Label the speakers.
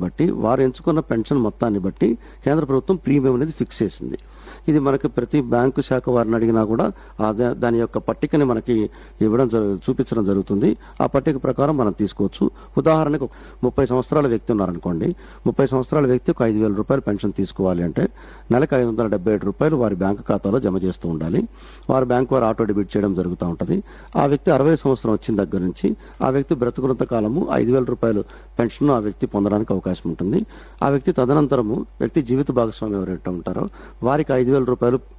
Speaker 1: బట్టి వారు ఎంచుకున్న పెన్షన్ మొత్తాన్ని బట్టి కేంద్ర ప్రభుత్వం ప్రీమియం అనేది ఫిక్స్ చేసింది ఇది మనకి ప్రతి బ్యాంకు శాఖ వారిని అడిగినా కూడా ఆ దా- దాని యొక్క పట్టికని మనకి ఇవ్వడం జరు- చూపించడం జరుగుతుంది ఆ పట్టిక ప్రకారం మనం తీసుకోవచ్చు ఉదాహరణకు ముప్పై సంవత్సరాల వ్యక్తి ఉన్నారనుకోండి ముప్పై సంవత్సరాల వ్యక్తి ఒక ఐదు వేల రూపాయలు పెన్షన్ తీసుకోవాలి అంటే నెలకు ఐదు వందల డెబ్బై ఏడు రూపాయలు వారి బ్యాంకు ఖాతాలో జమ చేస్తూ ఉండాలి వారి బ్యాంకు వారు ఆటో డెబిట్ చేయడం జరుగుతూ ఉంటుంది ఆ వ్యక్తి అరవై సంవత్సరం వచ్చిన దగ్గర నుంచి ఆ వ్యక్తి బ్రతుకున్నంత కాలము ఐదు వేల రూపాయలు పెన్షన్ ఆ వ్యక్తి పొందడానికి అవకాశం ఉంటుంది ఆ వ్యక్తి తదనంతరము వ్యక్తి జీవిత భాగస్వామి ఎవరైతే ఉంటారో వారికి ఐదు వేల రూపాయలు